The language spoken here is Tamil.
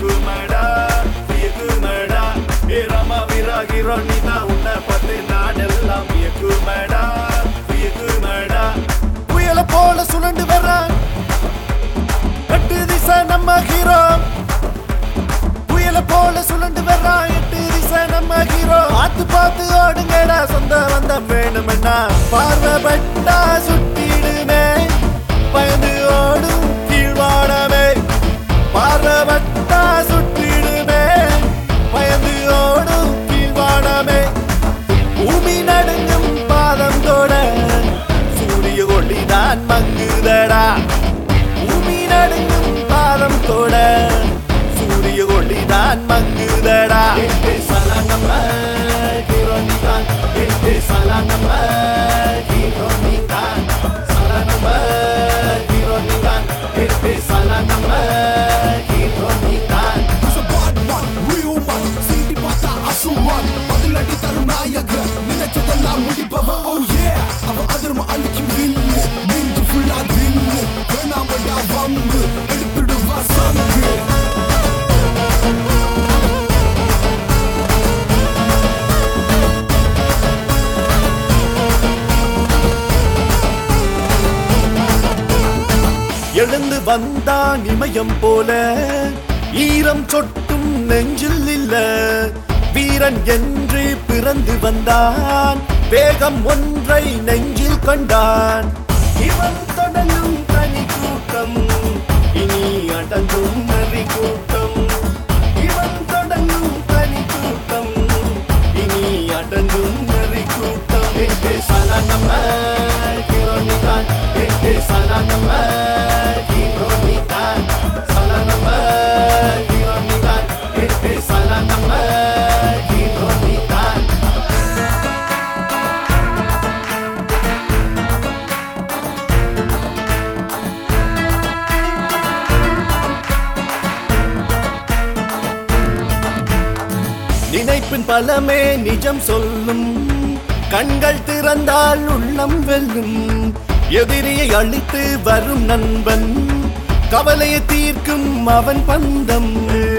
வியக்குமடா வியக்குமடா ஏ ராமா விராகிரோ நீதான் உன்னை பத்து நாடெல்லாம் வியக்குமடா வியக்குமடா புயல போல சுழண்டு வர்றான் எட்டு திசை நம்ம ஹீரோ புயல போல சுழண்டு வர்றான் எட்டு திசை நம்ம ஹீரோ பார்த்து பார்த்து ஓடுங்கடா சொந்த வந்தம் வேணுமென்னா பார்வைப்பட்டா சுட்டிடுமே பயந்து ஓடும் கீழ்வாடமே பார்வைப்பட்டா சுட்டிடுமே பயந்து ஓடும் கீழ்வாடமே பூமி நடுங்கும் பாதம் தொட சூரிய ஒளிதான் மங்குதடா பூமி நடுங்கும் பாதம் தொட சூரிய ஒளிதான் மங்குதடா எட்டு சல நம்ம ஹீரோனிதான் எட்டு சல நம்ம ஹீரோனிதான் சல நம்ம ஹீரோனிதான் எட்டு சல நம்ம ஹீரோனிதான் He's a bad man, real man, சீண்டி பார்த்தா அசுமான் பதிலடி தரும் நாயகர் நினைச்சதெல்லாம் முடிப்பவன் oh yeah அவன் அதிர்ம அழிக்கும் வில்லு நெஞ்சு ஃபுல்லா தில்லு வேணாமடா வம்பு எடுத்துடுவா சங்கு எழுந்து வந்தான் இமயம் போல ஈரம் சொட்டும் நெஞ்சில் இல்ல வீரன் என்று பிறந்து வந்தான் வேகம் ஒன்றை நெஞ்சில் கண்டான் இவன் தொடங்கும் தனி கூட்டம் இனி அடங்கும் நரி கூட்டம் இவன் தொடங்கும் தனி கூட்டம் இனி அடங்கும் நரி கூட்டம் எட்டு சல நம்ம ஹீரோனிதான் எட்டு சல நம்ம ஹீரோனிதான் சல நம்ம ஹீரோனிதான் எட்டு சல நம்ம ஹீரோனிதான் நினைப்பின் பலமே நிஜம் சொல்லும் கண்கள் திறந்தால் உள்ளம் வெல்லும் எதிரியை அழித்து வரும் நண்பன் கவலையை தீர்க்கும் அவன் பந்தம்